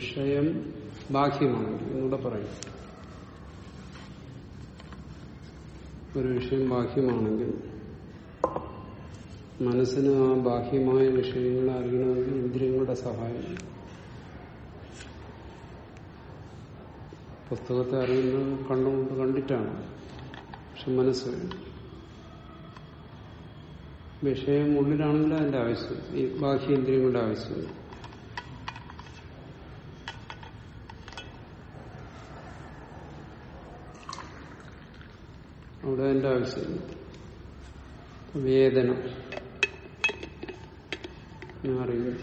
വിഷയം ബാഹ്യമാണെങ്കിൽ എന്നൂടെ പറയും ഒരു വിഷയം ബാഹ്യമാണെങ്കിൽ മനസ്സിന് ആ ബാഹ്യമായ വിഷയങ്ങളെ അറിയണമെങ്കിൽ ഇന്ദ്രിയങ്ങളുടെ സഹായം പുസ്തകത്തെ അറിയുന്നത് കണ്ണുകൊണ്ട് കണ്ടിട്ടാണ് പക്ഷെ മനസ്സ് വേണം. വിഷയം ഉള്ളിലാണെങ്കിൽ അതിന്റെ ആവശ്യം ഈ ബാഹ്യേന്ദ്രിയങ്ങളുടെ ആവശ്യമില്ല അവിടെ അതിന്റെ ആവശ്യമില്ല വേദന ഞാൻ അറിയുന്നു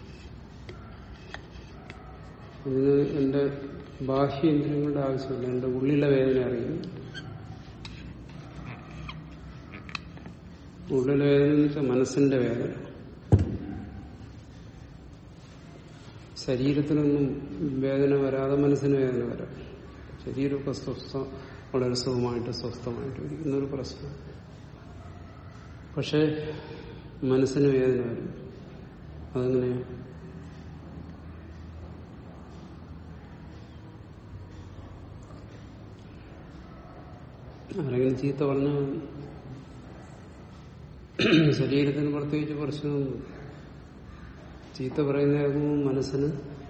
അതിന് എന്റെ ബാഹ്യേന്ദ്രിയങ്ങളുടെ ആവശ്യമില്ല എന്റെ ഉള്ളിലെ വേദന അറിയുന്നു ഉള്ളിലെ വേദന എന്ന് വെച്ചാൽ മനസ്സിന്റെ വേദന ശരീരത്തിനൊന്നും വേദന വരാതെ മനസ്സിന് വേദന വരാം ശരീരമൊക്കെ സ്വസ്ഥ വളരെ സുഖമായിട്ട് സ്വസ്ഥമായിട്ട് ഇരിക്കുന്ന ഒരു പ്രശ്നം പക്ഷെ മനസ്സിന് വേദന വരും അതെങ്ങനെയാ ആരെങ്കിലും ചീത്ത പറഞ്ഞാൽ ശരീരത്തിന് പ്രത്യേകിച്ച് പ്രശ്നമൊന്നും ചീത്ത പറയുന്നതാകുമ്പോൾ മനസ്സിന്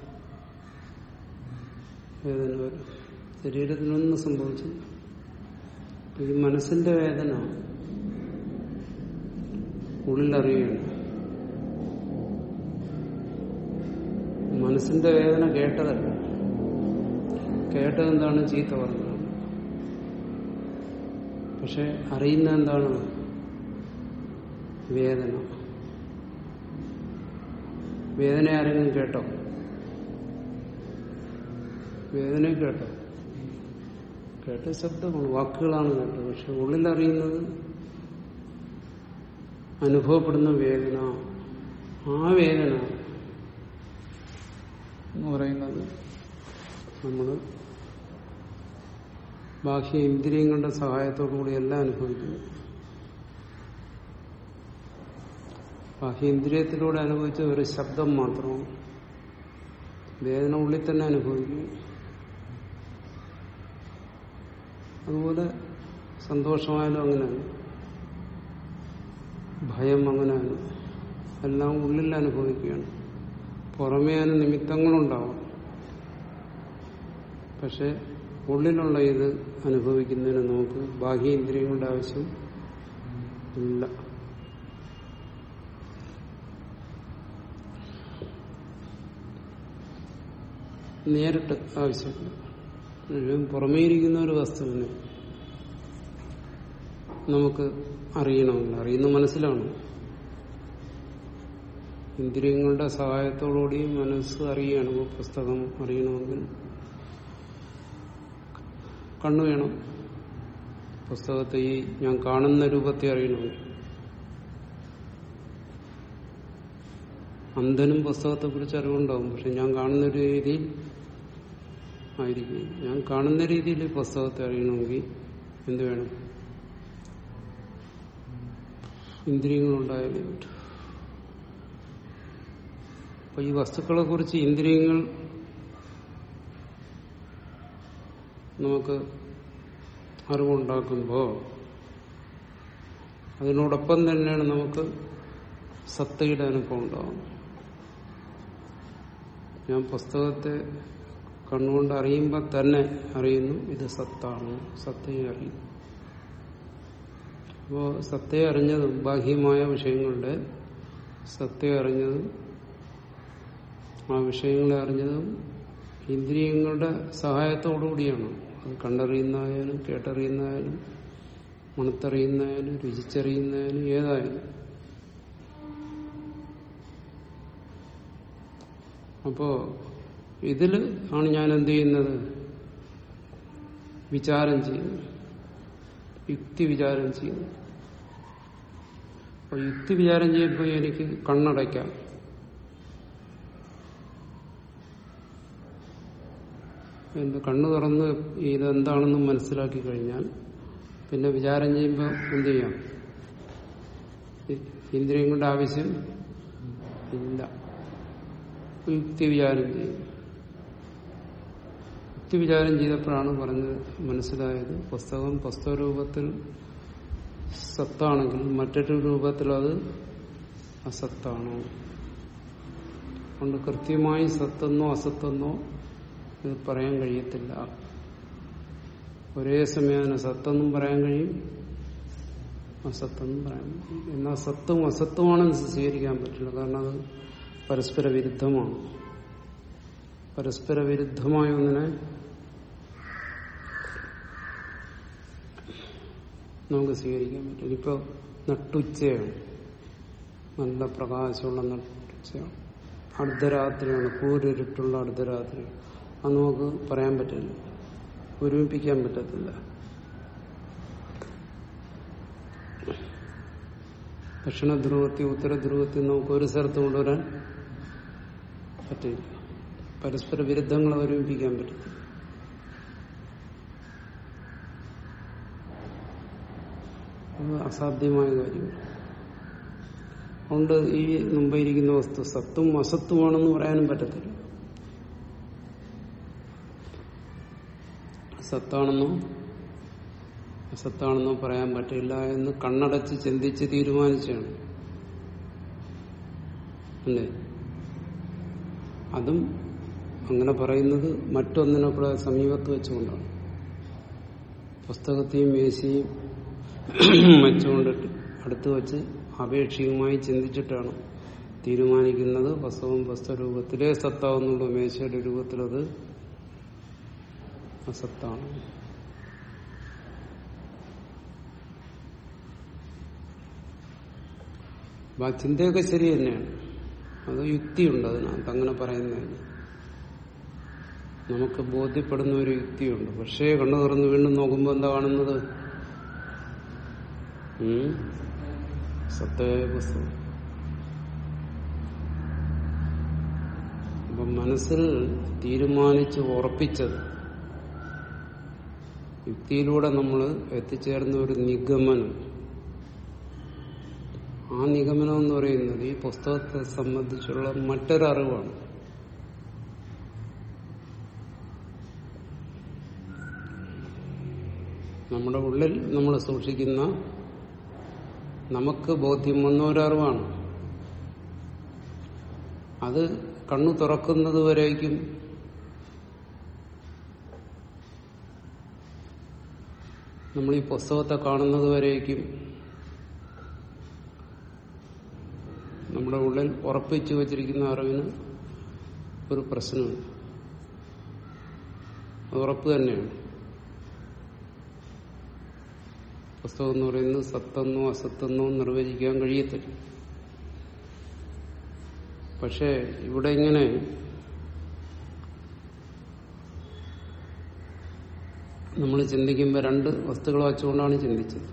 വേദന വരും ശരീരത്തിനൊന്നും സംഭവിച്ചില്ല ഈ മനസ്സിന്റെ വേദന ഉള്ളിലറിയുകയാണ് മനസ്സിന്റെ വേദന കേട്ടതല്ല കേട്ടതെന്താണ് ചീത്ത പറഞ്ഞത് പക്ഷെ അറിയുന്ന എന്താണ് വേദന വേദന ആരെങ്കിലും കേട്ടോ വേദന കേട്ടോ കേട്ട ശബ്ദമാണ് വാക്കുകളാണ് കേട്ടത് പക്ഷെ ഉള്ളിലറിയുന്നത് അനുഭവപ്പെടുന്ന വേദന ആ വേദന എന്ന് പറയുന്നത് നമ്മൾ ബാഹ്യ ഇന്ദ്രിയങ്ങളുടെ സഹായത്തോടുകൂടി എല്ലാം അനുഭവിക്കുന്നു ബാഹ്യേന്ദ്രിയത്തിലൂടെ അനുഭവിച്ച ഒരു ശബ്ദം മാത്രമാണ് വേദന ഉള്ളിൽ തന്നെ അനുഭവിക്കുന്നു അതുപോലെ സന്തോഷമായാലും അങ്ങനെയാണ് ഭയം അങ്ങനെയാണ് എല്ലാം ഉള്ളിൽ അനുഭവിക്കുകയാണ് പുറമേ അതിന് നിമിത്തങ്ങളുണ്ടാവും പക്ഷെ ഉള്ളിലുള്ള ഇത് അനുഭവിക്കുന്നതിന് നമുക്ക് ബാഹ്യേന്ദ്രിയങ്ങളുടെ ആവശ്യം ഇല്ല നേരിട്ട് ആവശ്യമില്ല മുഴുവൻ പുറമേ ഇരിക്കുന്ന ഒരു വസ്തുവിനെ നമുക്ക് അറിയണമെങ്കിൽ അറിയുന്ന മനസ്സിലാണ് ഇന്ദ്രിയങ്ങളുടെ സഹായത്തോടുകൂടി മനസ്സ് അറിയണം ഇപ്പൊ പുസ്തകം അറിയണമെങ്കിൽ കണ്ണു വേണം പുസ്തകത്തെ ഈ ഞാൻ കാണുന്ന രൂപത്തെ അറിയണമെങ്കിൽ അന്ധനും പുസ്തകത്തെ കുറിച്ച് അറിവുണ്ടാവും പക്ഷെ ഞാൻ കാണുന്ന ഒരു രീതിയിൽ ആയിരിക്കും ഞാൻ കാണുന്ന രീതിയിൽ ഈ പുസ്തകത്തെ അറിയണമെങ്കിൽ എന്ത് വേണം ഇന്ദ്രിയങ്ങളുണ്ടായാലേ പറ്റൂ അപ്പൊ ഈ വസ്തുക്കളെ കുറിച്ച് ഇന്ദ്രിയങ്ങൾ നമുക്ക് അറിവുണ്ടാക്കുമ്പോൾ അതിനോടൊപ്പം തന്നെയാണ് നമുക്ക് സത്തയുടെ അനുഭവം ഉണ്ടാവുന്നത് ഞാൻ പുസ്തകത്തെ കണ്ണുകൊണ്ട് അറിയുമ്പോൾ തന്നെ അറിയുന്നു ഇത് സത്താണ് സത്തയെ അറിയുന്നു അപ്പോൾ സത്തയെ അറിഞ്ഞതും ബാഹ്യമായ വിഷയങ്ങളുടെ സത്തയെ അറിഞ്ഞതും ആ വിഷയങ്ങളെ അറിഞ്ഞതും ഇന്ദ്രിയങ്ങളുടെ സഹായത്തോടുകൂടിയാണ് അത് കണ്ടറിയുന്നതായാലും കേട്ടറിയുന്നതായാലും മണത്തറിയുന്നതായാലും രുചിച്ചറിയുന്നതായാലും ഏതായാലും അപ്പോ ഇതിൽ ആണ് ഞാൻ എന്ത് ചെയ്യുന്നത് വിചാരം ചെയ്യുന്നത് യുക്തി വിചാരം ചെയ്യുന്നു അപ്പൊ യുക്തി വിചാരം ചെയ്യുമ്പോൾ എനിക്ക് കണ്ണടയ്ക്കാം എന്ത് കണ്ണു തുറന്ന് ഇതെന്താണെന്ന് മനസ്സിലാക്കി കഴിഞ്ഞാൽ പിന്നെ വിചാരം ചെയ്യുമ്പോൾ എന്ത് ചെയ്യാം ഇന്ദ്രിയങ്ങളുടെ ആവശ്യം ഇല്ല യുക്തി വിചാരം ചെയ്യും യുക്തിവിചാരം ചെയ്തപ്പോഴാണ് പറഞ്ഞത് മനസ്സിലായത് പുസ്തകം പുസ്തക രൂപത്തിൽ സത്താണെങ്കിൽ മറ്റൊരു രൂപത്തിൽ അത് അസത്താണ് അതുകൊണ്ട് കൃത്യമായി സത്തെന്നോ അസത്തെന്നോ ഇത് പറയാൻ കഴിയത്തില്ല ഒരേ സമയം അതിനെ സത്തെന്നും പറയാൻ കഴിയും അസത്തെന്നും പറയാൻ കഴിയും എന്നാൽ സത്തും അസത്തുമാണെന്ന് സ്വീകരിക്കാൻ പറ്റില്ല കാരണം അത് പരസ്പര വിരുദ്ധമാണ് പരസ്പര വിരുദ്ധമായ ഒന്നിനെ നമുക്ക് സ്വീകരിക്കാൻ പറ്റും ഇപ്പൊ നട്ടുച്ചയാണ് നല്ല പ്രകാശമുള്ള നട്ടുച്ചയാണ് അർദ്ധരാത്രിയാണ് കൂരിരുട്ടുള്ള അർദ്ധരാത്രി അത് നമുക്ക് പറയാൻ പറ്റില്ല ഒരുമിപ്പിക്കാൻ പറ്റത്തില്ല ദക്ഷിണ ധ്രുവത്തിൽ ഉത്തര ധ്രുവത്തിൽ നമുക്ക് ഒരു സ്ഥലത്ത് കൊണ്ടുവരാൻ പറ്റില്ല പരസ്പര വിരുദ്ധങ്ങളെ ഒരുമിപ്പിക്കാൻ പറ്റും അത് അസാധ്യമായ കാര്യമാണ് അതുകൊണ്ട് ഈ മുമ്പിരിക്കുന്ന വസ്തു സത്തും അസത്തുമാണെന്ന് പറയാനും പറ്റത്തില്ല സത്താണെന്നോ അസത്താണെന്നോ പറയാൻ പറ്റില്ല എന്ന് കണ്ണടച്ച് ചിന്തിച്ച് തീരുമാനിച്ചാണ് അല്ലേ അതും അങ്ങനെ പറയുന്നത് മറ്റൊന്നിനെ കൂടെ സമീപത്ത് വെച്ചുകൊണ്ടാണ് പുസ്തകത്തെയും മേശയും വെച്ചുകൊണ്ടിട്ട് അടുത്ത് വെച്ച് അപേക്ഷികമായി ചിന്തിച്ചിട്ടാണ് തീരുമാനിക്കുന്നത് പുസ്തകം പുസ്തകരൂപത്തിലേ സത്താവുന്നുള്ളൂ മേശയുടെ രൂപത്തിലത് അസത്താണ് അപ്പൊ ആ ചിന്തയൊക്കെ ശരി തന്നെയാണ് അത് യുക്തിയുണ്ട് അതിനകത്ത് അങ്ങനെ പറയുന്നതിന് നമുക്ക് ബോധ്യപ്പെടുന്ന ഒരു യുക്തിയുണ്ട് പക്ഷേ കണ്ണു തുറന്ന് വീണ്ടും നോക്കുമ്പോൾ എന്താ കാണുന്നത് ഉം? സത്യമായ പുസ്തകം അപ്പം മനസ്സിൽ തീരുമാനിച്ച് ഉറപ്പിച്ചത് യുക്തിയിലൂടെ നമ്മൾ എത്തിച്ചേർന്ന ഒരു നിഗമനം ആ നിഗമനം എന്ന് പറയുന്നത് ഈ പുസ്തകത്തെ സംബന്ധിച്ചുള്ള മറ്റൊരറിവാണ് നമ്മുടെ ഉള്ളിൽ നമ്മൾ സൂക്ഷിക്കുന്ന നമുക്ക് ബോധ്യം വന്ന ഒരറിവാണ് അത് കണ്ണു തുറക്കുന്നത് വരേക്കും നമ്മൾ ഈ പുസ്തകത്തെ കാണുന്നത് വരേക്കും നമ്മുടെ ഉള്ളിൽ ഉറപ്പിച്ചു വച്ചിരിക്കുന്ന അറിവിന് ഒരു പ്രശ്നമുണ്ട് അത് ഉറപ്പ് തന്നെയാണ് പുസ്തകം എന്ന് പറയുന്നത് സത്തെന്നോ അസത്തെന്നോ നിർവചിക്കാൻ കഴിയത്തില്ല പക്ഷേ ഇവിടെ ഇങ്ങനെ നമ്മൾ ചിന്തിക്കുമ്പോൾ രണ്ട് വസ്തുക്കൾ വച്ചുകൊണ്ടാണ് ചിന്തിച്ചത്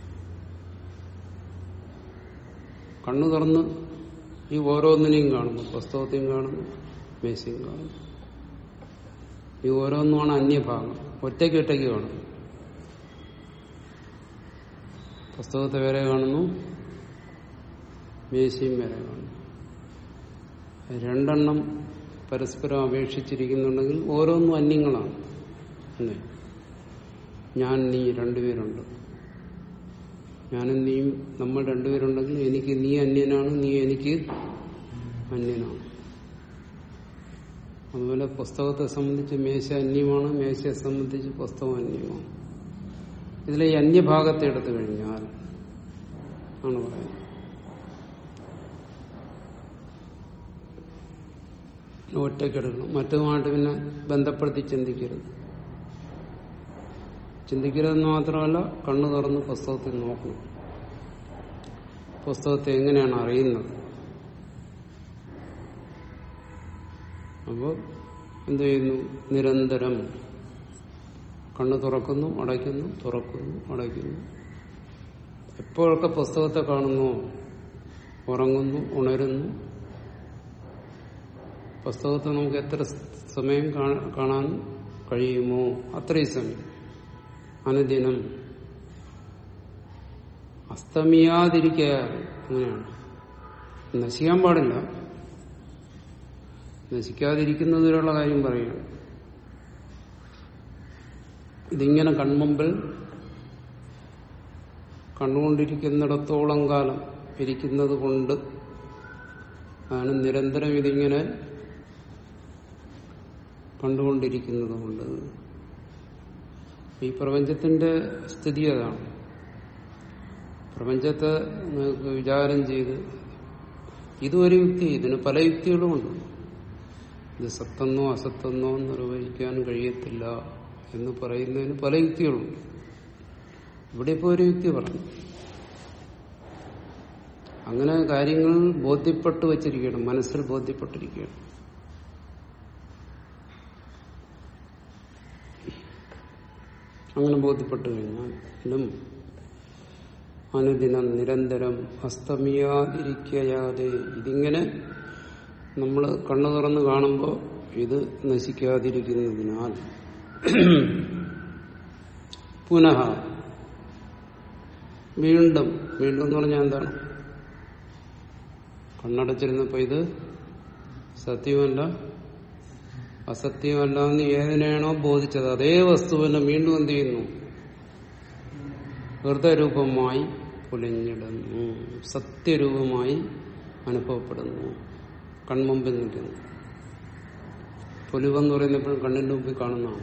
കണ്ണു തുറന്ന് ഈ ഓരോന്നിനെയും കാണുന്നു പുസ്തകത്തെയും കാണുന്നു മേശയും കാണുന്നു ഈ ഓരോന്നുമാണ് അന്യഭാഗം ഒറ്റയ്ക്ക് ഒറ്റയ്ക്ക് കാണുന്നു പുസ്തകത്തെ വേറെ കാണുന്നു മേശയും വേറെ കാണുന്നു രണ്ടെണ്ണം പരസ്പരം അപേക്ഷിച്ചിരിക്കുന്നുണ്ടെങ്കിൽ ഓരോന്നും അന്യങ്ങളാണ് അല്ലേ ഞാൻ നീ രണ്ടുപേരുണ്ട് ഞാനും നീയും നമ്മൾ രണ്ടുപേരുണ്ടെങ്കിൽ എനിക്ക് നീ അന്യനാണ് നീ എനിക്ക് അന്യനാണ് അതുപോലെ പുസ്തകത്തെ സംബന്ധിച്ച് മേശ അന്യമാണ് മേശയെ സംബന്ധിച്ച് പുസ്തകം അന്യമാണ് ഇതിലെ ഈ അന്യഭാഗത്തെ എടുത്തു കഴിഞ്ഞാൽ ആണ് പറയുന്നത് ഒറ്റയ്ക്കെടുക്കണം മറ്റുമായിട്ട് പിന്നെ ബന്ധപ്പെടുത്തി ചിന്തിക്കരുത് ചിന്തിക്കരുതെന്ന് മാത്രമല്ല കണ്ണു തുറന്ന് പുസ്തകത്തിൽ നോക്കണം പുസ്തകത്തെ എങ്ങനെയാണ് അറിയുന്നത് അപ്പോൾ എന്ത് ചെയ്യുന്നു നിരന്തരം കണ്ണ് തുറക്കുന്നു അടയ്ക്കുന്നു തുറക്കുന്നു അടയ്ക്കുന്നു എപ്പോഴൊക്കെ പുസ്തകത്തെ കാണുന്നു ഉറങ്ങുന്നു ഉണരുന്നു പുസ്തകത്തെ നമുക്ക് എത്ര സമയം കാണാൻ കഴിയുമോ അത്രയും സമയം അനുദിനം അസ്തമിയാതിരിക്കുക അങ്ങനെയാണ് നശിക്കാൻ പാടില്ല നശിക്കാതിരിക്കുന്നതിലുള്ള കാര്യം പറയുകയാണ് ഇതിങ്ങനെ കൺമുമ്പിൽ കണ്ടുകൊണ്ടിരിക്കുന്നിടത്തോളം കാലം ഇരിക്കുന്നത് കൊണ്ട് ആണ് നിരന്തരം ഇതിങ്ങനെ കണ്ടുകൊണ്ടിരിക്കുന്നത് കൊണ്ട് ഈ പ്രപഞ്ചത്തിന്റെ സ്ഥിതി അതാണ് പ്രപഞ്ചത്തെ നിങ്ങൾക്ക് വിചാരം ചെയ്ത് ഇതൊരു യുക്തി ഇതിന് പല യുക്തികളുമുണ്ട് ഇത് സത്തെന്നോ അസത്തെന്നോ നിർവഹിക്കാൻ കഴിയത്തില്ല എന്ന് പറയുന്നതിന് പല യുക്തികളുണ്ട് ഇവിടെ ഇപ്പോൾ ഒരു യുക്തി പറഞ്ഞു അങ്ങനെ കാര്യങ്ങൾ ബോധ്യപ്പെട്ട് വച്ചിരിക്കുകയാണ് മനസ്സിൽ ബോധ്യപ്പെട്ടിരിക്കുകയാണ് അങ്ങനെ ബോധ്യപ്പെട്ടു കഴിഞ്ഞാലും അനുദിനം നിരന്തരം അസ്തമിയാതിരിക്കയാതെ ഇതിങ്ങനെ നമ്മൾ കണ്ണു തുറന്ന് കാണുമ്പോൾ ഇത് നശിക്കാതിരിക്കുന്നതിനാൽ പുനഃ വീണ്ടും വീണ്ടും എന്ന് പറഞ്ഞാൽ എന്താണ് കണ്ണടച്ചിരുന്നപ്പോ ഇത് സത്യമല്ല അസത്യമല്ല എന്ന് ഏതിനെയാണോ ബോധിച്ചത് അതേ വസ്തുവിനെ വീണ്ടും എന്ത് ചെയ്യുന്നു ഹൃദയരൂപമായി പൊലിഞ്ഞിടുന്നു സത്യരൂപമായി അനുഭവപ്പെടുന്നു കൺമുമ്പിൽ നിൽക്കുന്നു പൊലിവെന്ന് പറയുന്നപ്പോഴും കണ്ണിന്റെ മുമ്പിൽ കാണുന്നതാണ്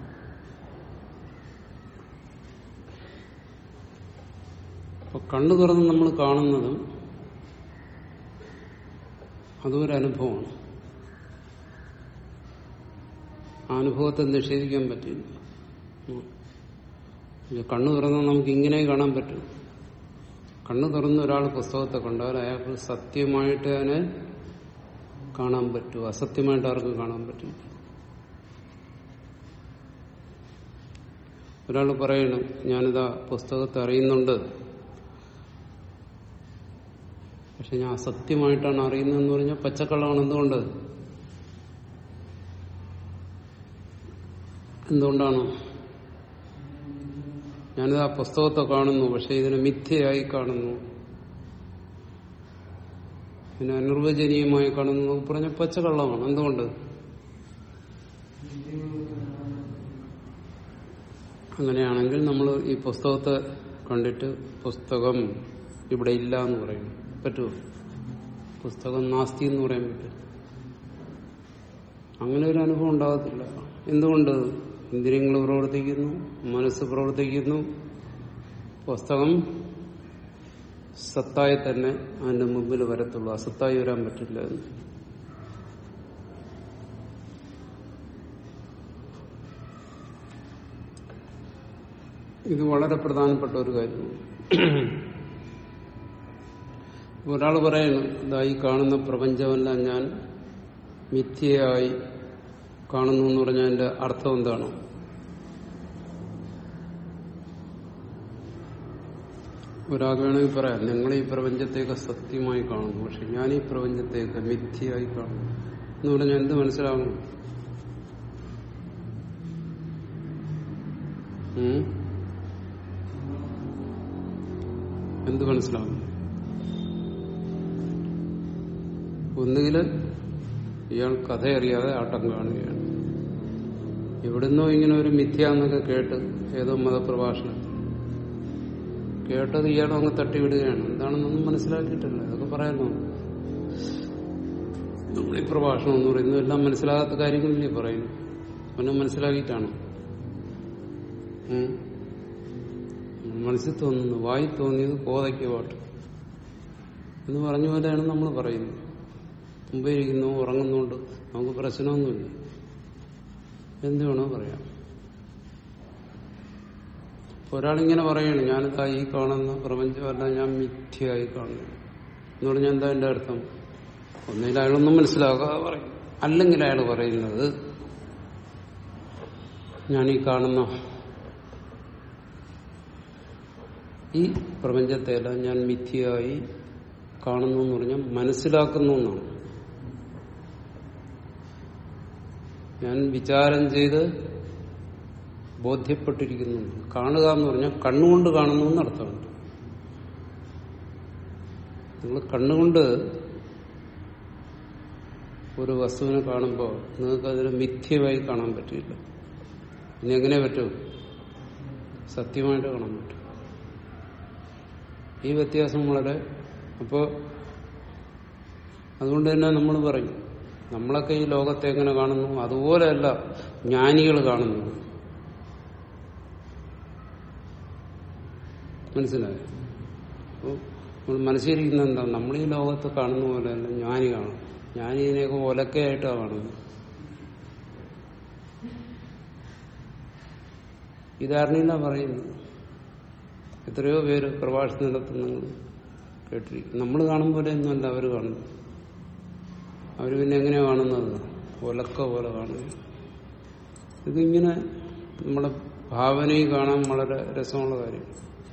അപ്പൊ കണ്ണു തുറന്ന് നമ്മൾ കാണുന്നതും അതും ഒരു അനുഭവമാണ് ആ അനുഭവത്തെ നിഷേധിക്കാൻ പറ്റില്ല ഉം. ഇത് കണ്ണു തുറന്നാൽ നമുക്ക് ഇങ്ങനെ കാണാൻ പറ്റും കണ്ണു തുറന്ന് ഒരാൾ പുസ്തകത്തെ കണ്ടാൽ അയാൾക്ക് സത്യമായിട്ട് അതിനെ കാണാൻ പറ്റൂ അസത്യമായിട്ട് ആർക്കും കാണാൻ പറ്റില്ല ഒരാൾ പറയണം ഞാനിതാ പുസ്തകത്തെ അറിയുന്നുണ്ട് പക്ഷെ ഞാൻ അസത്യമായിട്ടാണ് അറിയുന്നതെന്ന് പറഞ്ഞാൽ പച്ചക്കള്ളമാണ് എന്തുകൊണ്ട് എന്തുകൊണ്ടാണ് ഞാനിത് ആ പുസ്തകത്തെ കാണുന്നു പക്ഷെ ഇതിനെ മിഥ്യയായി കാണുന്നു പിന്നെ അനിർവചനീയമായി കാണുന്നു എന്നൊക്കെ പറഞ്ഞ പച്ചക്കള്ളമാണ് എന്തുകൊണ്ട് അങ്ങനെയാണെങ്കിൽ നമ്മൾ ഈ പുസ്തകത്തെ കണ്ടിട്ട് പുസ്തകം ഇവിടെ ഇല്ല എന്ന് പറയും പറ്റുമോ പുസ്തകം നാസ്തി എന്ന് പറയാൻ പറ്റും അങ്ങനെ ഒരു അനുഭവം ഉണ്ടാകത്തില്ല എന്തുകൊണ്ട് ഇന്ദ്രിയങ്ങൾ പ്രവർത്തിക്കുന്നു മനസ്സ് പ്രവർത്തിക്കുന്നു പുസ്തകം സത്തായി തന്നെ അതിന്റെ മുമ്പിൽ വരത്തുള്ളൂ അസത്തായി വരാൻ പറ്റില്ല എന്ന് ഇത് വളരെ പ്രധാനപ്പെട്ട ഒരു കാര്യമാണ് ഒരാൾ പറയുന്നു ഇതാ ഈ കാണുന്ന പ്രപഞ്ചമെല്ലാം ഞാൻ മിഥ്യയായി കാണുന്നു എന്ന് പറഞ്ഞാൽ അതിന്റെ അർത്ഥം എന്താണ് ഒരാൾക്ക് വേണമെങ്കിൽ പറയാം നിങ്ങൾ ഈ പ്രപഞ്ചത്തെയൊക്കെ സത്യമായി കാണുന്നു പക്ഷെ ഞാൻ ഈ പ്രപഞ്ചത്തെയൊക്കെ മിഥ്യയായി കാണുന്നു എന്ന് പറഞ്ഞാൽ എന്ത് മനസ്സിലാകും ഉം? എന്ത് മനസ്സിലാകും ഒന്നുകിൽ ഇയാൾ കഥയറിയാതെ ആട്ടം കാണുകയാണ് എവിടുന്നോ ഇങ്ങനെ ഒരു മിഥ്യ എന്നൊക്കെ കേട്ട് ഏതോ മതപ്രഭാഷണം കേട്ടത് ഇയാൾ അങ്ങ് തട്ടിവിടുകയാണ് എന്താണെന്നൊന്നും മനസ്സിലാക്കിയിട്ടില്ല അതൊക്കെ പറയാനോ നമ്മൾ ഈ പ്രഭാഷണം എന്ന് പറയുന്നത് എല്ലാം മനസ്സിലാകാത്ത കാര്യങ്ങളില്ലേ പറയുന്നു അവനെ മനസ്സിലാക്കിയിട്ടാണ് മനസ്സിൽ തോന്നുന്നു വായി തോന്നിയത് കോതയ്ക്ക് പാട്ട് എന്ന് പറഞ്ഞ പോലെയാണ് നമ്മൾ പറയുന്നത് മുമ്പേ ഇരിക്കുന്നു ഉറങ്ങുന്നുണ്ട് നമുക്ക് പ്രശ്നമൊന്നുമില്ല എന്ത് വേണോ പറയാം അപ്പൊ ഒരാളിങ്ങനെ പറയണു ഞാനിതാ ഈ കാണുന്ന പ്രപഞ്ചമല്ല ഞാൻ മിഥ്യയായി കാണുന്നു എന്ന് പറഞ്ഞാൽ എന്താ എന്റെ അർത്ഥം ഒന്നിൽ അയാളൊന്നും മനസ്സിലാകാതെ പറയും അല്ലെങ്കിൽ അയാൾ പറയുന്നത് ഞാൻ ഈ കാണുന്ന ഈ പ്രപഞ്ചത്തെല്ലാം ഞാൻ മിഥ്യയായി കാണുന്നു എന്ന് പറഞ്ഞാൽ മനസ്സിലാക്കുന്നു എന്നാണ് ഞാൻ വിചാരം ചെയ്ത് ബോധ്യപ്പെട്ടിരിക്കുന്നു കാണുക എന്ന് പറഞ്ഞാൽ കണ്ണുകൊണ്ട് കാണുന്നു എന്ന് അർത്ഥമുണ്ട് നിങ്ങൾ കണ്ണുകൊണ്ട് ഒരു വസ്തുവിനെ കാണുമ്പോൾ നിങ്ങൾക്ക് അതിന് മിഥ്യമായി കാണാൻ പറ്റില്ല ഇനി എങ്ങനെ പറ്റും സത്യമായിട്ട് കാണാൻ പറ്റും ഈ വ്യത്യാസം വളരെ അപ്പോ അതുകൊണ്ട് തന്നെ നമ്മൾ പറയും നമ്മളൊക്കെ ഈ ലോകത്തെ എങ്ങനെ കാണുന്നു അതുപോലെയല്ല ജ്ഞാനികൾ കാണുന്നത് മനസ്സിലായോ അപ്പോൾ നമ്മൾ മനസ്സിലിരിക്കുന്ന എന്താ നമ്മൾ ഈ ലോകത്ത് കാണുന്ന പോലെയല്ല ജ്ഞാനി കാണും ജ്ഞാനി ഇതിനെയൊക്കെ ഒലക്കയായിട്ടാണ് കാണുന്നത് ഇതറിഞ്ഞില്ല പറയുന്നത് എത്രയോ പേര് പ്രഭാഷണം നടത്തുന്നത് കേട്ടിരിക്കും നമ്മൾ കാണും പോലെയൊന്നുമല്ല അവർ കാണുന്നത് അവർ പിന്നെ എങ്ങനെയാ കാണുന്നത് ഒലക്ക പോലെ കാണുക ഇതിങ്ങനെ നമ്മുടെ ഭാവനയിൽ കാണാൻ വളരെ രസമുള്ള കാര്യം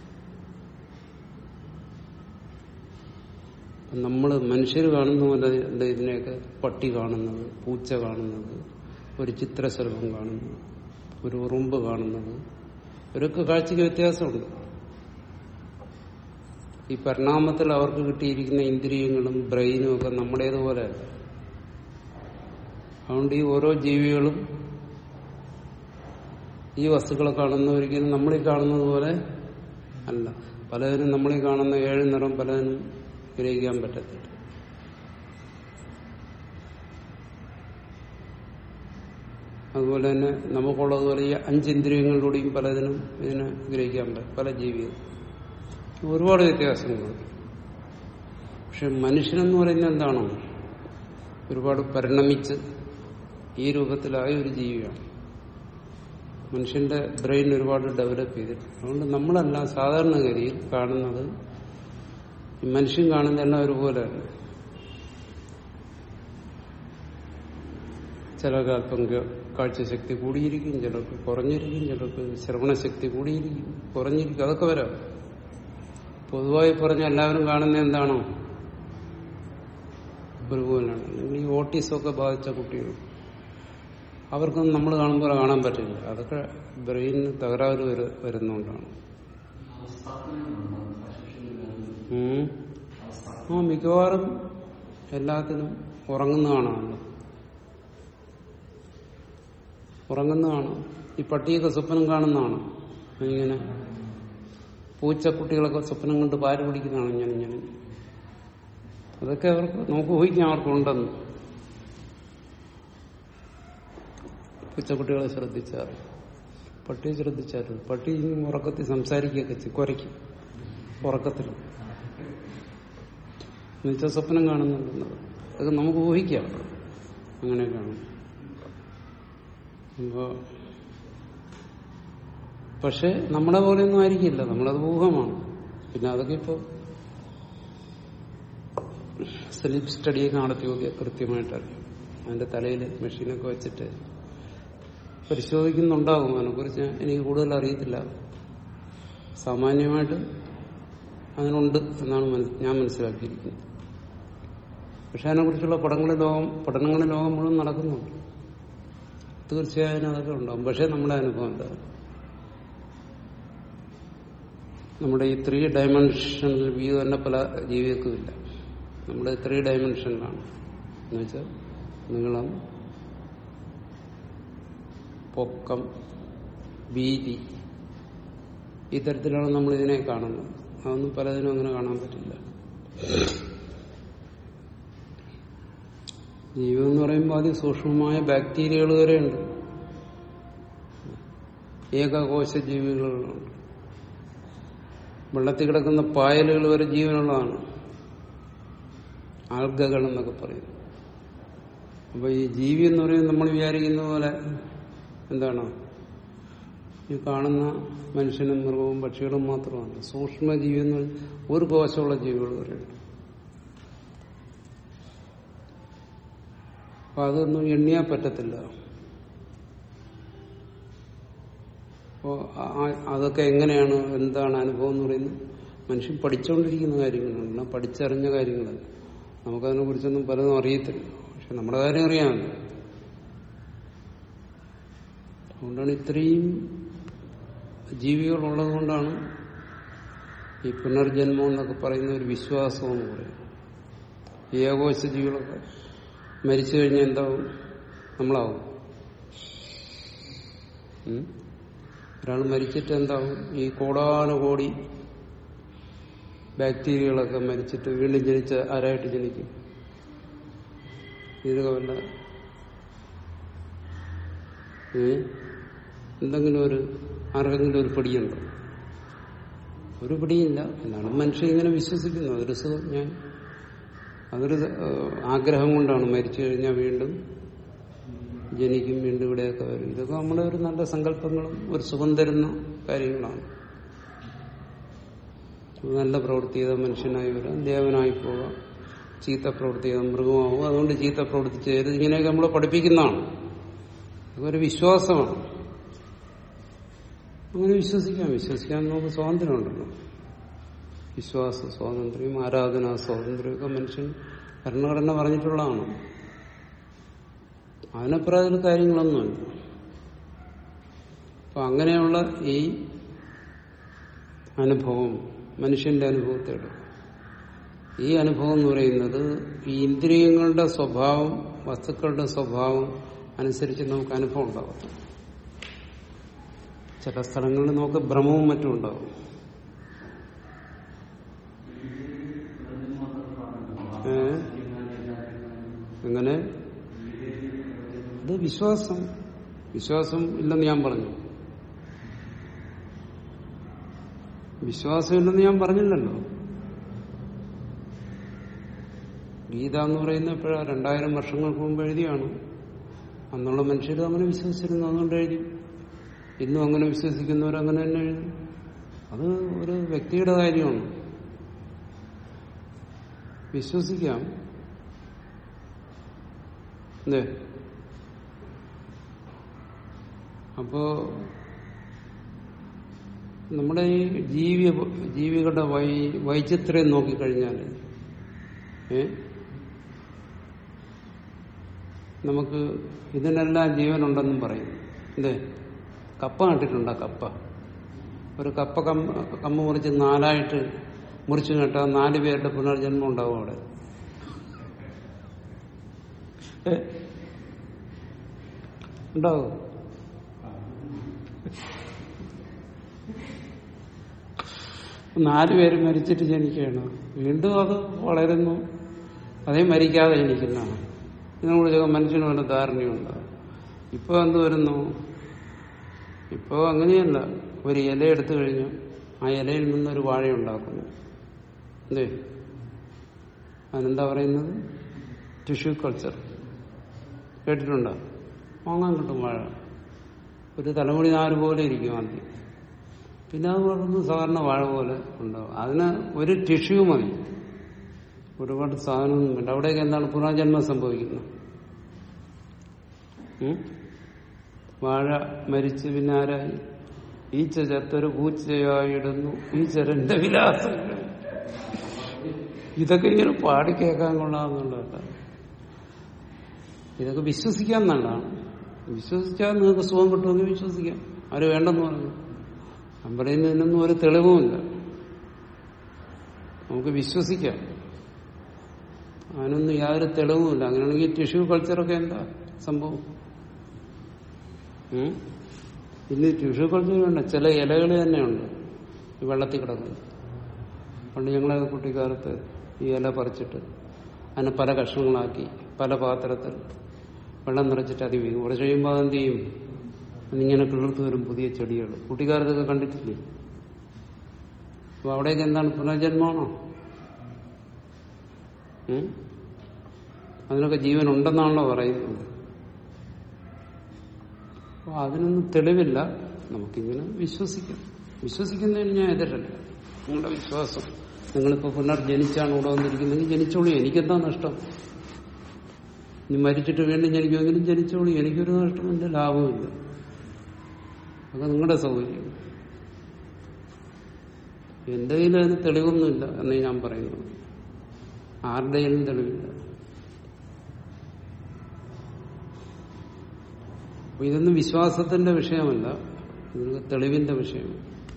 നമ്മൾ മനുഷ്യർ കാണുന്ന പോലെ അല്ല ഇതിനെയൊക്കെ പട്ടി കാണുന്നത് പൂച്ച കാണുന്നത് ഒരു ചിത്രശലഭം കാണുന്നത് ഒരു ഉറുമ്പ് കാണുന്നത് ഇവരൊക്കെ കാഴ്ചയ്ക്ക് വ്യത്യാസമുണ്ട് ഈ പരിണാമത്തിൽ അവർക്ക് കിട്ടിയിരിക്കുന്ന ഇന്ദ്രിയങ്ങളും ബ്രെയിനും ഒക്കെ നമ്മുടേതുപോലെയല്ല അതുകൊണ്ട് ഈ ഓരോ ജീവികളും ഈ വസ്തുക്കളെ കാണുന്ന ഒരിക്കലും നമ്മളീ കാണുന്നത് പോലെ അല്ല പലതിനും നമ്മളീ കാണുന്ന ഏഴ് നിറം പലതിനും ഗ്രഹിക്കാൻ പറ്റത്തില്ല അതുപോലെ തന്നെ നമുക്കുള്ളതുപോലെ ഈ അഞ്ചിന്ദ്രിയങ്ങളിലൂടെയും പലതിനും ഇതിനെ ഗ്രഹിക്കാൻ പറ്റും പല ജീവികൾ ഒരുപാട് വ്യത്യാസങ്ങളുണ്ട് പക്ഷെ മനുഷ്യനെന്ന് പറയുന്നത് എന്താണോ ഒരുപാട് പരിണമിച്ച് ഈ രൂപത്തിലായ ഒരു ജീവിയാണ് മനുഷ്യന്റെ ബ്രെയിൻ ഒരുപാട് ഡെവലപ്പ് ചെയ്തിട്ടുണ്ട് അതുകൊണ്ട് നമ്മളെല്ലാം സാധാരണഗതിയിൽ കാണുന്നത് ഈ മനുഷ്യൻ കാണുന്നതെല്ലാം ഒരുപോലെയാണ് ചിലർക്ക് അല്പം കാഴ്ചശക്തി കൂടിയിരിക്കും ചിലർക്ക് കുറഞ്ഞിരിക്കും ചിലർക്ക് ശ്രവണശക്തി കൂടിയിരിക്കും കുറഞ്ഞിരിക്കും അതൊക്കെ വരാം പൊതുവായി പറഞ്ഞ എല്ലാവരും കാണുന്ന എന്താണോ ഒരുപോലെയാണ് അല്ലെങ്കിൽ ഈ ഓട്ടീസമൊക്കെ ബാധിച്ച കുട്ടികൾ അവർക്കൊന്നും നമ്മൾ കാണുമ്പോൾ കാണാൻ പറ്റില്ല അതൊക്കെ ബ്രെയിനിന് തകരാറ് വരു- വരുന്നോണ്ടാണ് ഉം. ആ മിക്കവാറും എല്ലാത്തിനും ഉറങ്ങുന്നതാണല്ലോ ഉറങ്ങുന്നതാണ് ഈ പട്ടിയൊക്കെ സ്വപ്നം കാണുന്നതാണ് ഇങ്ങനെ പൂച്ചക്കുട്ടികളൊക്കെ സ്വപ്നം കൊണ്ട് പാല് പിടിക്കുന്നതാണ് ഇങ്ങനെ ഇങ്ങനെ അതൊക്കെ അവർക്ക് നമുക്ക് ഊഹിക്കാം അവർക്കുണ്ടെന്ന് പൂച്ചക്കുട്ടികളെ ശ്രദ്ധിച്ചാൽ പട്ടിയെ ശ്രദ്ധിച്ചാൽ പട്ടി ഇങ്ങനെ ഉറക്കത്തിൽ സംസാരിക്കുകയൊക്കെ ചെയ്യും കുരയ്ക്കും ഉറക്കത്തിൽ എന്നുവെച്ചാൽ സ്വപ്നം കാണുന്നുണ്ടെന്നത് അതൊക്കെ നമുക്ക് ഊഹിക്കാം അങ്ങനെ കാണും അപ്പോ പക്ഷെ നമ്മളെ പോലെയൊന്നും ആയിരിക്കില്ല നമ്മളത് ഊഹമാണ് പിന്നെ അതൊക്കെ ഇപ്പോ സ്ലീപ്പ് സ്റ്റഡിയൊക്കെ നടത്തി നോക്കിയാൽ കൃത്യമായിട്ട് അറിയാം അതിന്റെ തലയിൽ മെഷീനൊക്കെ വെച്ചിട്ട് പരിശോധിക്കുന്നുണ്ടാകും അതിനെക്കുറിച്ച് എനിക്ക് കൂടുതൽ അറിയത്തില്ല സാമാന്യമായിട്ട് അതിനുണ്ട് എന്നാണ് മനസ്- ഞാൻ മനസ്സിലാക്കിയിരിക്കുന്നത് പക്ഷെ അതിനെക്കുറിച്ചുള്ള പഠനങ്ങളിൽ ലോകം പഠനങ്ങളിൽ ലോകം മുഴുവൻ നടക്കുന്നുണ്ട് തീർച്ചയായും അതൊക്കെ ഉണ്ടാവും പക്ഷെ നമ്മുടെ അനുഭവം എന്താ നമ്മുടെ ഈ ത്രീ ഡയമെൻഷണൽ വ്യൂ തന്നെ പല ജീവികൾക്കും ഇല്ല നമ്മുടെ ത്രീ ഡയമെൻഷനിലാണ് എന്നുവെച്ചാൽ നീളം പൊക്കം വീതി ഈ തരത്തിലാണ് നമ്മൾ ഇതിനെ കാണുന്നത് അതൊന്നും പലതിനും അങ്ങനെ കാണാൻ പറ്റില്ല ജീവൻ എന്ന് പറയുമ്പോൾ അതിസൂക്ഷ്മമായ ബാക്ടീരിയകൾ വരെയുണ്ട് ഏകകോശ ജീവികളുണ്ട് വെള്ളത്തിൽ കിടക്കുന്ന പായലുകൾ വരെ ജീവനുള്ളതാണ് ആൽഗകൾ എന്നൊക്കെ പറയും അപ്പൊ ഈ ജീവി എന്ന് പറയുന്നത് നമ്മൾ വിചാരിക്കുന്ന പോലെ എന്താണ് ഈ കാണുന്ന മനുഷ്യനും മൃഗവും പക്ഷികളും മാത്രമാണ് സൂക്ഷ്മ ജീവി എന്ന് പറഞ്ഞാൽ ഒരു കോശമുള്ള ജീവികൾ വരെയുണ്ട് അപ്പൊ അതൊന്നും എണ്ണിയാൻ പറ്റത്തില്ല അപ്പോ ആ- അതൊക്കെ എങ്ങനെയാണ് എന്താണ് അനുഭവം എന്ന് പറയുന്നത് മനുഷ്യൻ പഠിച്ചുകൊണ്ടിരിക്കുന്ന കാര്യങ്ങളാണ് പഠിച്ചറിഞ്ഞ കാര്യങ്ങളല്ല നമുക്കതിനെ കുറിച്ചൊന്നും പലതും അറിയത്തില്ല പക്ഷെ നമ്മുടെ കാര്യം അറിയാമല്ലോ അതുകൊണ്ടാണ് ഇത്രയും ജീവികളുള്ളത് കൊണ്ടാണ് ഈ പുനർജന്മം എന്നൊക്കെ പറയുന്ന ഒരു വിശ്വാസം എന്ന് പറയും ഈ ഏകോശ ജീവികളൊക്കെ മരിച്ചു കഴിഞ്ഞാൽ എന്താവും നമ്മളാവും ഉം? ഒരാൾ മരിച്ചിട്ട് എന്താവും ഈ കോടാനുകോടി ബാക്ടീരിയകളൊക്കെ മരിച്ചിട്ട് വീണ്ടും ജനിച്ച് ആരായിട്ട് ജനിക്കും ഇതിനൊക്കെ വല്ല ഏ? എന്തെങ്കിലും ഒരു ആർക്കെങ്കിലും ഒരു പിടിയുണ്ടോ ഒരു പിടിയില്ല എന്നാണ് മനുഷ്യൻ ഇങ്ങനെ വിശ്വസിക്കുന്നത് ഒരു സുഖം ഞാൻ അതൊരു ഏഹ്, ആഗ്രഹം കൊണ്ടാണ് മരിച്ചു കഴിഞ്ഞാൽ വീണ്ടും ജനിക്കും വീണ്ടും ഇവിടെയൊക്കെ വരും ഇതൊക്കെ നമ്മുടെ ഒരു നല്ല സങ്കല്പങ്ങളും ഒരു സുഖം തരുന്ന കാര്യങ്ങളാണ് നല്ല പ്രവൃത്തി ചെയ്ത മനുഷ്യനായി വരാം ദേവനായി പോകാം ചീത്ത പ്രവൃത്തി ചെയ്ത മൃഗമാവും അതുകൊണ്ട് ചീത്ത പ്രവൃത്തി ചെയ്യരുത് ഇങ്ങനെയൊക്കെ നമ്മൾ പഠിപ്പിക്കുന്നതാണ് അതൊരു വിശ്വാസമാണ് അങ്ങനെ വിശ്വസിക്കാം വിശ്വസിക്കാൻ നമുക്ക് സ്വാതന്ത്ര്യമുണ്ടല്ലോ വിശ്വാസ സ്വാതന്ത്ര്യം ആരാധനാ സ്വാതന്ത്ര്യമൊക്കെ മനുഷ്യൻ ഭരണഘടന പറഞ്ഞിട്ടുള്ളതാണ് അതിനപ്പുറം അതിൽ കാര്യങ്ങളൊന്നുമില്ല അപ്പൊ അങ്ങനെയുള്ള ഈ അനുഭവം മനുഷ്യന്റെ അനുഭവത്തെ എടുക്കും ഈ അനുഭവം എന്ന് പറയുന്നത് ഈ ഇന്ദ്രിയങ്ങളുടെ സ്വഭാവം വസ്തുക്കളുടെ സ്വഭാവം അനുസരിച്ച് നമുക്ക് അനുഭവം ഉണ്ടാകും ചില സ്ഥലങ്ങളിൽ നമുക്ക് ഭ്രമവും മറ്റും ഉണ്ടാകും ഏ? എങ്ങനെ ഇത് വിശ്വാസം വിശ്വാസം ഇല്ലെന്ന് ഞാൻ പറഞ്ഞു വിശ്വാസം ഇല്ലെന്ന് ഞാൻ പറഞ്ഞില്ലല്ലോ ഗീത എന്ന് പറയുന്ന എപ്പോഴാ രണ്ടായിരം വർഷങ്ങൾക്ക് മുമ്പ് എഴുതിയാണ് അന്നുള്ള മനുഷ്യരും അങ്ങനെ വിശ്വസിച്ചിരുന്നു അതുകൊണ്ട് എഴുതി ഇന്നും അങ്ങനെ വിശ്വസിക്കുന്നവർ അങ്ങനെ തന്നെ എഴുതും അത് ഒരു വ്യക്തിയുടെ കാര്യമാണ് വിശ്വസിക്കാം അല്ലേ അപ്പോ നമ്മുടെ ഈ ജീവി ജീവികളുടെ വൈ വൈചിത്രം നോക്കിക്കഴിഞ്ഞാൽ ഏ നമുക്ക് ഇതിനെല്ലാം ജീവനുണ്ടെന്നും പറയും എന്തേ കപ്പ കണ്ടിട്ടുണ്ടോ കപ്പ ഒരു കപ്പ കമ്മ കമ്മ മുറിച്ച് നാലായിട്ട് മുറിച്ചു കേട്ടാൽ നാല് പേരുടെ പുനർജന്മം ഉണ്ടാവും അവിടെ ഏ? ഉണ്ടാവും നാല് പേര് മരിച്ചിട്ട് ജനിക്കുകയാണ് വീണ്ടും അത് വളരുന്നു അതേ മരിക്കാതെ ജനിക്കുന്നതാണ് ഇതിനോട് ചില മനുഷ്യന് വല്ല ധാരണയുണ്ട് ഇപ്പൊ എന്ത് വരുന്നു ഇപ്പോ അങ്ങനെയല്ല ഒരു ഇല എടുത്തു കഴിഞ്ഞു ആ ഇലയിൽ നിന്നൊരു വാഴ ഉണ്ടാക്കുന്നു എന്തേ അതിനെന്താ പറയുന്നത് ടിഷ്യൂ കൾച്ചർ കേട്ടിട്ടുണ്ടോ വാങ്ങാൻ കിട്ടും വാഴ ഒരു തലമുടി നാല് പോലെ ഇരിക്കും ആദ്യം പിന്നെ അത് വളർന്ന് സാധാരണ വാഴ പോലെ ഉണ്ടാവും അതിന് ഒരു ടിഷ്യൂ മതി ഒരുപാട് സാധനമൊന്നും വേണ്ട അവിടെയൊക്കെ എന്താണ് പുനർജന്മം സംഭവിക്കുന്നത് ഉം? വാഴ മരിച്ച് പിന്നെ ആരായി ഈച്ച ചത്തൊരു പൂച്ചയായിടുന്നു ഈച്ചരന്റെ വിലാസങ്ങൾ ഇതൊക്കെ ഇങ്ങനെ പാടി കേൾക്കാൻ കൊള്ളാമെന്നുള്ളതല്ല ഇതൊക്കെ വിശ്വസിക്കാൻ നല്ലതാണ് വിശ്വസിച്ചാൽ നിങ്ങൾക്ക് സുഖം കിട്ടുമെന്ന് വിശ്വസിക്കാം ആര് വേണ്ടെന്ന് പറഞ്ഞു ഞാൻ പറയുന്നതിനൊന്നും ഒരു തെളിവുമില്ല നമുക്ക് വിശ്വസിക്കാം അതിനൊന്നും യാതൊരു തെളിവുമില്ല അങ്ങനെയാണെങ്കിൽ ടിഷ്യൂ കൾച്ചറൊക്കെ എന്താ സംഭവം ഉം? ഇന്ന് ടിഷ്യൂ കൾച്ചർ വേണ്ട ചില ഇലകൾ തന്നെയുണ്ട് ഈ വെള്ളത്തിൽ കിടക്കുന്നത് പണ്ട് ഞങ്ങളെ കുട്ടിക്കാലത്ത് ഈ ഇല പറിച്ചിട്ട് അതിനെ പല കഷ്ണങ്ങളാക്കി പല പാത്രത്തിൽ വെള്ളം നിറച്ചിട്ട് അതി വീഴും കുറച്ച് കഴിയുമ്പോൾ അതെന്ത് ചെയ്യും അതിങ്ങനെ കിളിർത്ത് വരും പുതിയ ചെടികൾ കുട്ടിക്കാലത്തൊക്കെ കണ്ടിട്ടില്ലേ അപ്പൊ അവിടേക്ക് എന്താണ് പുനർജന്മമാണോ ഉം? അതിനൊക്കെ ജീവൻ ഉണ്ടെന്നാണല്ലോ പറയുന്നത് അപ്പൊ അതിനൊന്നും തെളിവില്ല നമുക്കിങ്ങനെ വിശ്വസിക്കാം വിശ്വസിക്കുന്നതിന് ഞാൻ എതിരല്ല നിങ്ങളുടെ വിശ്വാസം നിങ്ങളിപ്പോ പുനർജനിച്ചാണ് ഇവിടെ വന്നിരിക്കുന്നെങ്കിൽ ജനിച്ചോളൂ എനിക്കെന്താ നഷ്ടം ഇനി മരിച്ചിട്ട് വീണ്ടും ജനിക്കുമെങ്കിലും ജനിച്ചോളൂ എനിക്കൊരു നഷ്ടമില്ല ലാഭമില്ല അത് നിങ്ങളുടെ സൗകര്യം എന്റെ കയ്യിൽ അതിന് തെളിവൊന്നുമില്ല എന്നേ ഞാൻ പറയുന്നു ആരുടെയും തെളിവില്ല അപ്പൊ ഇതൊന്നും വിശ്വാസത്തിന്റെ വിഷയമല്ല ഇതൊക്കെ തെളിവിന്റെ വിഷയമാണ്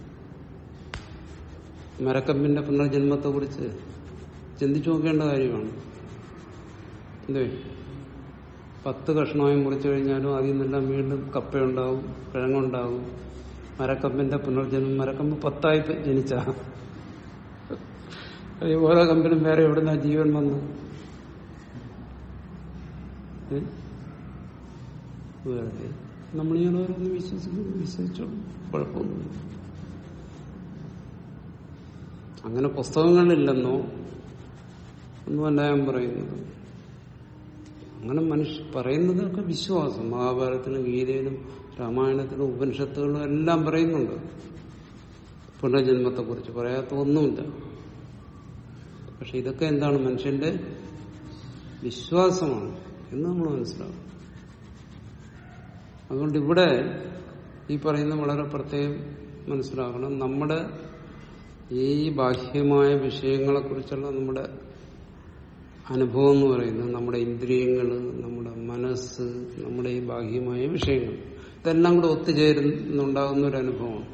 മരക്കമ്പിന്റെ പുനർജന്മത്തെ കുറിച്ച് ചിന്തിച്ചു നോക്കേണ്ട കാര്യമാണ് എന്തേ പത്ത് കഷ്ണമായി മുറിച്ചു കഴിഞ്ഞാലും അതിൽ നിന്നെല്ലാം വീണ്ടും കപ്പയുണ്ടാവും കിഴങ്ങുണ്ടാവും മരക്കമ്പിന്റെ പുനർജന്മം മരക്കമ്പ് പത്തായി ജനിച്ച ഓരോ കമ്പിനും വേറെ എവിടുന്ന ജീവൻ വന്നു ഏ? വെറുതെ നമ്മളിങ്ങനെ ഓരോന്ന് വിശ്വസിക്കുന്നു വിശ്വസിച്ചോളൂ കുഴപ്പമൊന്നുമില്ല അങ്ങനെ പുസ്തകങ്ങളില്ലെന്നോ ഒന്നുമല്ല ഞാൻ പറയുന്നത് അങ്ങനെ മനുഷ്യ പറയുന്നതൊക്കെ വിശ്വാസം മഹാഭാരതത്തിലും ഗീതയിലും രാമായണത്തിലും ഉപനിഷത്തുകളിലും എല്ലാം പറയുന്നുണ്ട് പുനർജന്മത്തെക്കുറിച്ച് പറയാത്ത ഒന്നുമില്ല പക്ഷെ ഇതൊക്കെ എന്താണ് മനുഷ്യന്റെ വിശ്വാസമാണ് എന്ന് നമ്മൾ മനസ്സിലാവും അതുകൊണ്ട് ഇവിടെ ഈ പറയുന്ന വളരെ പ്രത്യേകം മനസ്സിലാക്കണം നമ്മുടെ ഈ ബാഹ്യമായ വിഷയങ്ങളെക്കുറിച്ചുള്ള നമ്മുടെ അനുഭവം എന്ന് പറയുന്നത് നമ്മുടെ ഇന്ദ്രിയങ്ങൾ നമ്മുടെ മനസ്സ് നമ്മുടെ ഈ ബാഹ്യമായ വിഷയങ്ങൾ ഇതെല്ലാം കൂടെ ഒത്തുചേരുന്നുണ്ടാകുന്ന ഒരു അനുഭവമാണ്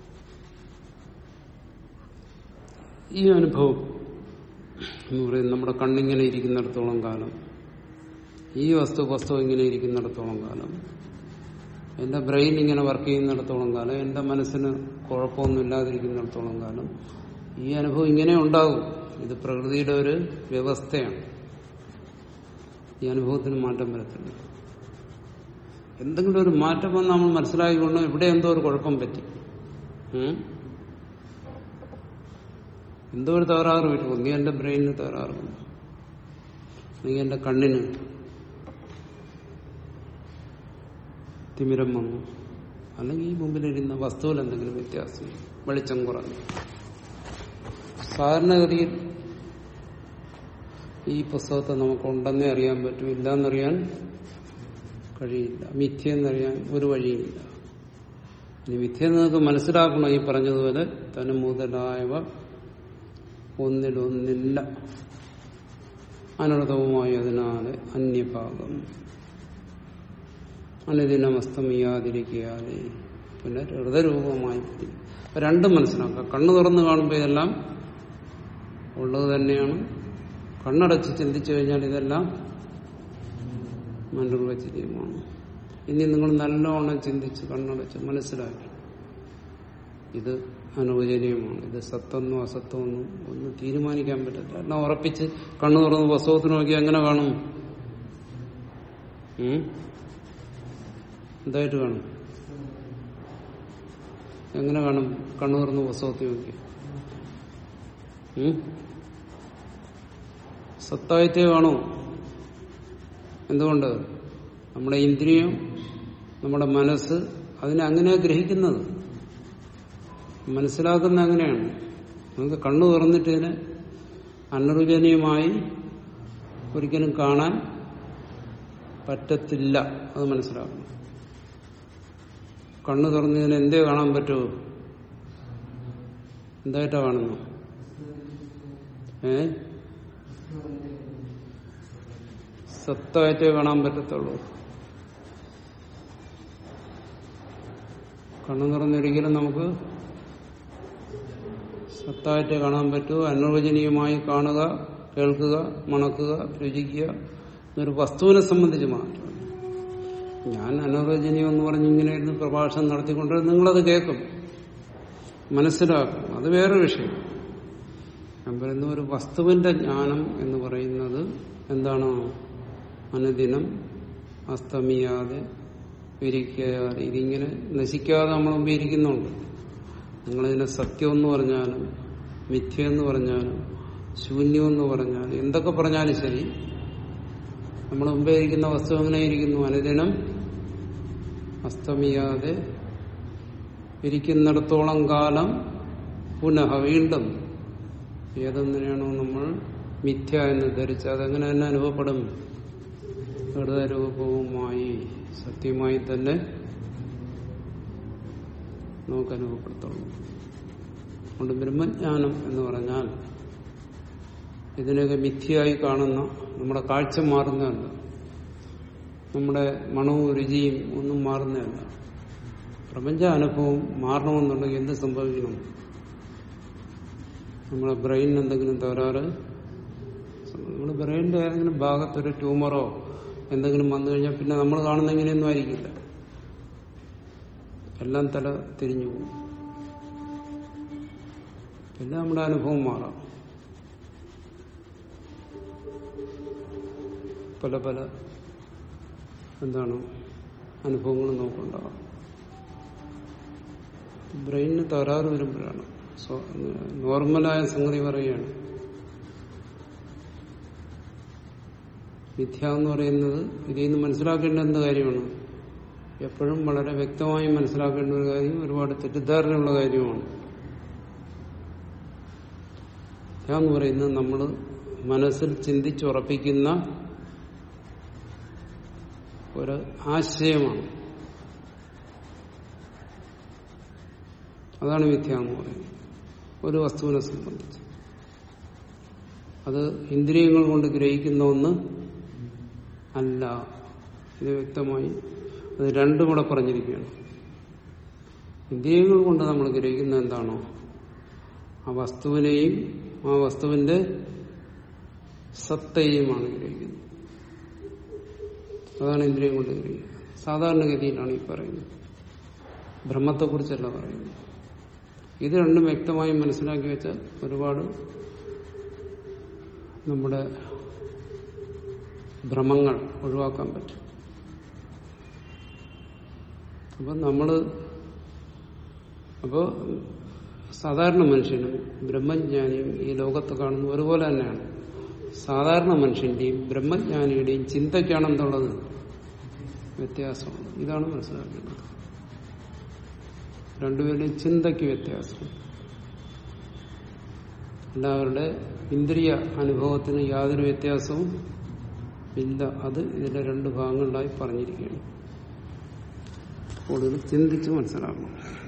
ഈ അനുഭവം എന്ന് പറയുന്നത് നമ്മുടെ കണ്ണിങ്ങനെ ഇരിക്കുന്നിടത്തോളം കാലം ഈ വസ്തു വസ്തു ഇങ്ങനെ ഇരിക്കുന്നിടത്തോളം കാലം എന്റെ ബ്രെയിൻ ഇങ്ങനെ വർക്ക് ചെയ്യുന്നിടത്തോളം കാലം എന്റെ മനസ്സിന് കുഴപ്പമൊന്നും ഇല്ലാതിരിക്കുന്നിടത്തോളം കാലം ഈ അനുഭവം ഇങ്ങനെ ഉണ്ടാകും ഇത് പ്രകൃതിയുടെ ഒരു വ്യവസ്ഥയാണ് ഈ അനുഭവത്തിന് മാറ്റം വരത്തില്ല എന്തെങ്കിലും ഒരു മാറ്റം വന്ന് നമ്മൾ മനസ്സിലാക്കിക്കൊണ്ട് ഇവിടെ എന്തോ ഒരു കുഴപ്പം പറ്റി ഉം? എന്തോ ഒരു തകരാറ് വരും ഒന്നീ എന്റെ ബ്രെയിനിന് തകരാറ് വന്നു അല്ലെങ്കിൽ എന്റെ കണ്ണിന് തിമിരം വന്നു അല്ലെങ്കിൽ ഈ മുമ്പിലിരുന്ന വസ്തുവിൽ എന്തെങ്കിലും വ്യത്യാസം വെളിച്ചം കുറഞ്ഞു സാധാരണഗതിയിൽ ഈ പുസ്തകത്തെ നമുക്കുണ്ടെന്നേ അറിയാൻ പറ്റും ഇല്ലെന്നറിയാൻ കഴിയില്ല മിഥ്യെന്നറിയാൻ ഒരു വഴിയില്ല ഇനി മിഥ്യ നിങ്ങൾക്ക് മനസ്സിലാക്കണം ഈ പറഞ്ഞതുപോലെ തന് മുതലായവ ഒന്നിലൊന്നില്ല അനർത്ഥവുമായി അതിനാൽ അന്യഭാഗം അനുദിനമസ്തമിയാതിരിക്കാതെ പിന്നെ ഹൃദരൂപമായി അപ്പൊ രണ്ടും മനസ്സിലാക്കാം കണ്ണു തുറന്ന് കാണുമ്പോൾ ഇതെല്ലാം ഉള്ളത് തന്നെയാണ് കണ്ണടച്ച് ചിന്തിച്ചു കഴിഞ്ഞാൽ ഇതെല്ലാം മനുർവചനീയമാണ് ഇനി നിങ്ങൾ നല്ലോണം ചിന്തിച്ച് കണ്ണടച്ച് മനസ്സിലാക്കി ഇത് അനുവചനീയമാണ് ഇത് സത്തെന്നോ അസത്വമെന്നോ ഒന്നും തീരുമാനിക്കാൻ പറ്റില്ല എല്ലാം ഉറപ്പിച്ച് കണ്ണു തുറന്ന് പുസ്തകത്തിന് നോക്കി എങ്ങനെ കാണും ഉം? എന്തായിട്ട് കാണും എങ്ങനെ കാണും കണ്ണു തുറന്ന് പുസ്തകത്തിൽ നോക്കി ഉം? സത്തായിത്തേ കാണൂ എന്തുകൊണ്ട് നമ്മുടെ ഇന്ദ്രിയം നമ്മുടെ മനസ്സ് അതിനെ അങ്ങനെയാ ഗ്രഹിക്കുന്നത് മനസ്സിലാക്കുന്ന അങ്ങനെയാണ് നമുക്ക് കണ്ണു തുറന്നിട്ട് ഇതിനെ അനർവചനീയമായി ഒരിക്കലും കാണാൻ പറ്റത്തില്ല അത് മനസ്സിലാക്കണം കണ്ണു തുറന്നതിന് എന്തേ കാണാൻ പറ്റുമോ എന്തായിട്ടാ കാണുന്നു ഏ സത്തായിട്ടേ കാണാൻ പറ്റത്തുള്ളൂ കണ്ണു തുറന്നൊരിക്കലും നമുക്ക് സത്തായിട്ട് കാണാൻ പറ്റൂ അനർവചനീയമായി കാണുക കേൾക്കുക മണക്കുക രുചിക്കുക എന്നൊരു വസ്തുവിനെ സംബന്ധിച്ച് മാത്രം ഞാൻ അനർവചനീയം എന്ന് പറഞ്ഞ് ഇങ്ങനെ ഇരുന്ന് പ്രഭാഷണം നടത്തിക്കൊണ്ടിരുന്ന നിങ്ങളത് കേൾക്കും മനസ്സിലാക്കും അത് വേറെ വിഷയം ഞാൻ പറയുന്ന ഒരു വസ്തുവിന്റെ ജ്ഞാനം എന്ന് പറയുന്നത് എന്താണ് അനുദിനം അസ്തമിയാതെ ഇരിക്കാതെ ഇതിങ്ങനെ നശിക്കാതെ നമ്മൾ മുമ്പ് ഇരിക്കുന്നുണ്ട് നിങ്ങളിതിനെ സത്യം എന്ന് പറഞ്ഞാലും മിഥ്യ എന്ന് പറഞ്ഞാലും ശൂന്യം എന്ന് പറഞ്ഞാലും എന്തൊക്കെ പറഞ്ഞാലും ശരി നമ്മൾ മുമ്പേ ഇരിക്കുന്ന വസ്തു എങ്ങനെ ഇരിക്കുന്നു അനുദിനം അസ്തമിയാതെ ഇരിക്കുന്നിടത്തോളം കാലം പുനഃ വീണ്ടും ഏതൊന്നിനെയാണോ നമ്മൾ മിഥ്യ എന്ന് ധരിച്ച് അതെങ്ങനെ തന്നെ അനുഭവപ്പെടും ഹൃദയരൂപവുമായി സത്യമായി തന്നെ നമുക്ക് അനുഭവപ്പെടുത്തുള്ളൂ അതുകൊണ്ട് ബ്രഹ്മജ്ഞാനം എന്ന് പറഞ്ഞാൽ ഇതിനൊക്കെ മിഥ്യയായി കാണുന്ന നമ്മുടെ കാഴ്ച മാറുന്നതല്ല നമ്മുടെ മണവും രുചിയും ഒന്നും മാറുന്നതല്ല പ്രപഞ്ച അനുഭവം മാറണമെന്നുണ്ടെങ്കിൽ എന്ത് സംഭവിക്കണം നമ്മുടെ ബ്രെയിനിന് എന്തെങ്കിലും തകരാറ് നമ്മുടെ ബ്രെയിനിന്റെ ഏതെങ്കിലും ഭാഗത്തൊരു ട്യൂമറോ എന്തെങ്കിലും വന്നു കഴിഞ്ഞാൽ പിന്നെ നമ്മൾ കാണുന്ന ഇങ്ങനെയൊന്നും ആയിരിക്കില്ല എല്ലാം തല തിരിഞ്ഞു പോകും പിന്നെ നമ്മുടെ അനുഭവം മാറാം പല പല എന്താണ് അനുഭവങ്ങൾ നമുക്കുണ്ടാകാം ബ്രെയിനിന് തകരാറ് വരുമ്പോഴാണ് സ്വ- നോർമലായ സംഗതി പറയുകയാണ് മിഥ്യ എന്ന് പറയുന്നത് ഇതിൽ നിന്ന് മനസ്സിലാക്കേണ്ട എന്ത് കാര്യമാണ് എപ്പോഴും വളരെ വ്യക്തമായി മനസ്സിലാക്കേണ്ട ഒരു കാര്യം ഒരുപാട് തെറ്റിദ്ധാരണയുള്ള കാര്യമാണ് മിഥ്യ എന്ന് പറയുന്നത് നമ്മൾ മനസ്സിൽ ചിന്തിച്ചുറപ്പിക്കുന്ന ഒരു ആശയമാണ് അതാണ് മിഥ്യ എന്ന് പറയുന്നത് ഒരു വസ്തുവിനെ സംബന്ധിച്ച് അത് ഇന്ദ്രിയങ്ങൾ കൊണ്ട് ഗ്രഹിക്കുന്ന ഒന്ന് അല്ല ഇത് വ്യക്തമായി അത് രണ്ടും കൂടെ പറഞ്ഞിരിക്കുകയാണ് ഇന്ദ്രിയങ്ങൾ കൊണ്ട് നമ്മൾ ഗ്രഹിക്കുന്ന എന്താണോ ആ വസ്തുവിനെയും ആ വസ്തുവിന്റെ സത്തയെയുമാണ് ഗ്രഹിക്കുന്നത് അതാണ് ഇന്ദ്രിയം കൊണ്ട് ഗ്രഹിക്കുന്നത് സാധാരണഗതിയിലാണ് ഈ പറയുന്നത് ബ്രഹ്മത്തെക്കുറിച്ചല്ല പറയുന്നത് ഇത് രണ്ടും വ്യക്തമായി മനസ്സിലാക്കി വെച്ചാൽ ഒരുപാട് നമ്മുടെ ഭ്രമങ്ങൾ ഒഴിവാക്കാൻ പറ്റും അപ്പൊ നമ്മള് അപ്പോ സാധാരണ മനുഷ്യനും ബ്രഹ്മജ്ഞാനിയും ഈ ലോകത്ത് കാണുന്ന ഒരുപോലെ തന്നെയാണ് സാധാരണ മനുഷ്യന്റെയും ബ്രഹ്മജ്ഞാനിയുടെയും ചിന്തയ്ക്കാണ് എന്തുള്ളത് വ്യത്യാസമുണ്ട് ഇതാണ് മനസ്സിലാക്കേണ്ടത് രണ്ടുപേരുടെയും ചിന്തയ്ക്ക് വ്യത്യാസം എല്ലാവരുടെ ഇന്ദ്രിയ അനുഭവത്തിന് യാതൊരു വ്യത്യാസവും ഇല്ല അത് ഇതിന്റെ രണ്ട് ഭാഗങ്ങളിലായി പറഞ്ഞിരിക്കുകയാണ് കൂടുതൽ ചിന്തിച്ച് മനസ്സിലാക്കണം